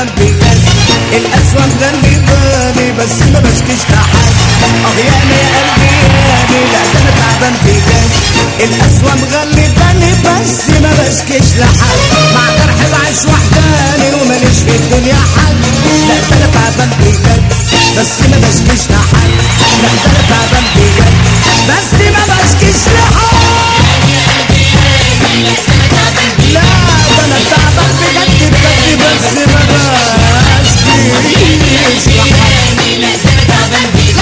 تعبان بجد القسوة مغلباني بس ما بشكيش لحد اه يانا يا قلبي ياني لا ده انا تعبان بجد القسوة مغلباني بس ما بشكيش لحد مع جرح بعيش وحداني وماليش في الدنيا حد لا ده انا تعبان بجد بس ما بشكيش لحد لا ده انا تعبان بجد بس ما بشكيش لحد لا ده انا تعبان بجد بجد بس ما بشكيش لحد لا ده انا تعبان بجد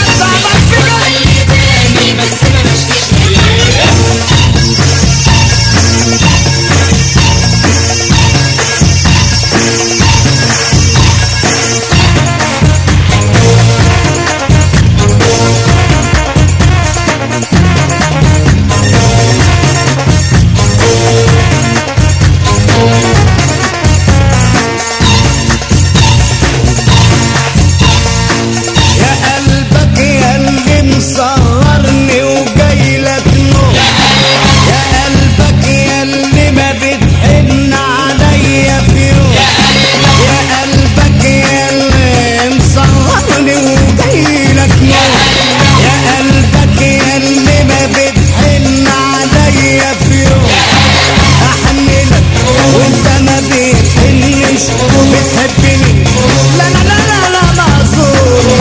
يا قلبك يا اللي مصغرني وجاي لك نور يا قلبك يا اللي ما بتحن عليا في يوم يا قلبك يا اللي مصغرني وجاي لك نور يا قلبك يا اللي ما بتحن عليا في يوم احملك وانت ما بتحنش بتحبني لا لا لا لا لا معذور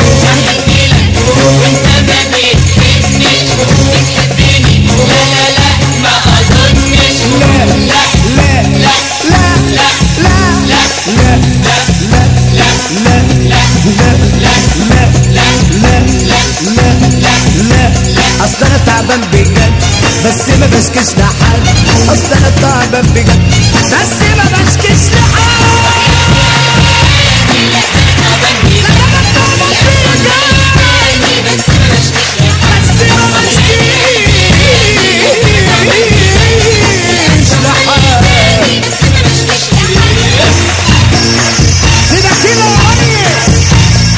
لا لا لا لا لا لا لا لا لا لا لا لا لا لا اصل انا تعبان بجد بس ما بشكيش لحد اصل انا تعبان بجد بس ما بشكيش لحد لا ده انا تعبان بجد بس ما بشكيش لحد كده كده يا ريس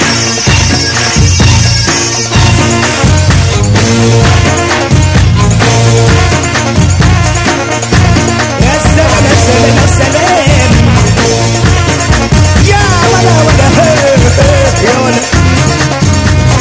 يا سلام يا سلام يا سلام يا ولا ولا هي هي يا ولا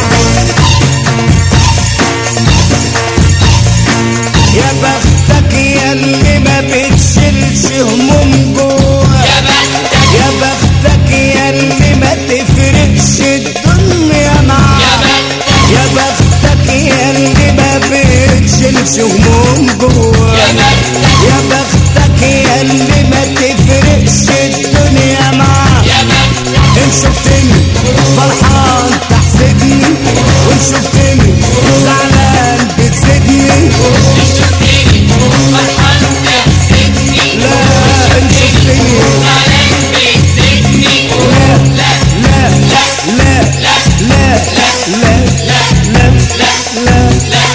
يا بختك يا اللي ما بتشيلش هموم جوا يا بختك يا اللي ما تفرقش الدنيا معاك يا بختك يا اللي ما بتشيلش هموم جوا يا بختك يا اللي ما تفرقش الدنيا معاك ان شفتني فرحان تحسدني وان شفتني زعلان بتزيدني لا ان شفتني لا لا لا لا لا لا لا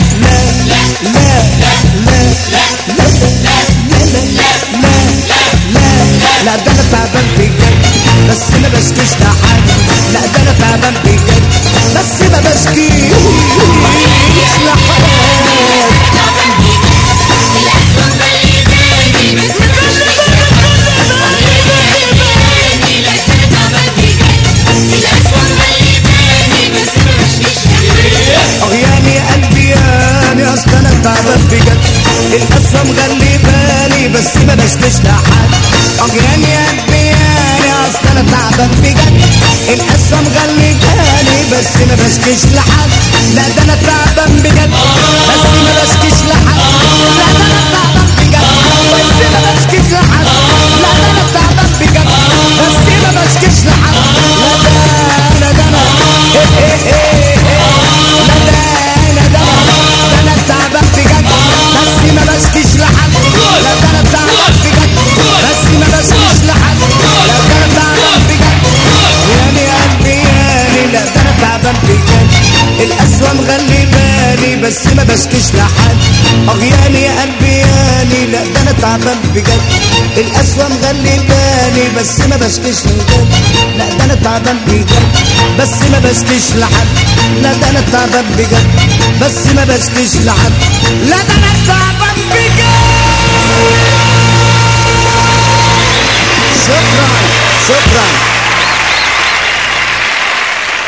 لا ده انا تعبان بجد بس ما بشكيش لحد لا ده انا تعبان بجد بس ما بشكيش لحد اغياني قلبي ياني اصل انا تعبان بجد القسوة مغلباني بس ما بشكيش لحد اغياني قلبي ياني اصل انا تعبان بجد القسوة مغلباني بس ما بشكيش لحد لا ده انا تعبان بجد بس ما بشكيش لحد لا ده انا تعبان بجد بس ما بشكيش لحد لا ده انا تعبان بجد بس ما بشكيش لحد لا ده انا ده انا إيه إيه إيه إيه. لا ده انا ده انا ده انا تعبان بجد بس ما بشكيش لحد لا ده انا تعبان بجد بس ما بشكيش لحد لا ده انا تعبان بجد ياني قلبي ياني لا ده انا تعبان بجد القسوة مغلباني بس ما بشكيش لحد اغياني يا قلبي ياني لا ده انا تعبان بجد القسوة مغلباني بس ما بشكيش لحد لا ده انا تعبان بجد بس ما بشكيش لحد لا ده انا تعبان بجد بس ما بشكيش لحد لا ده انا تعبان بجد شكرا شكرا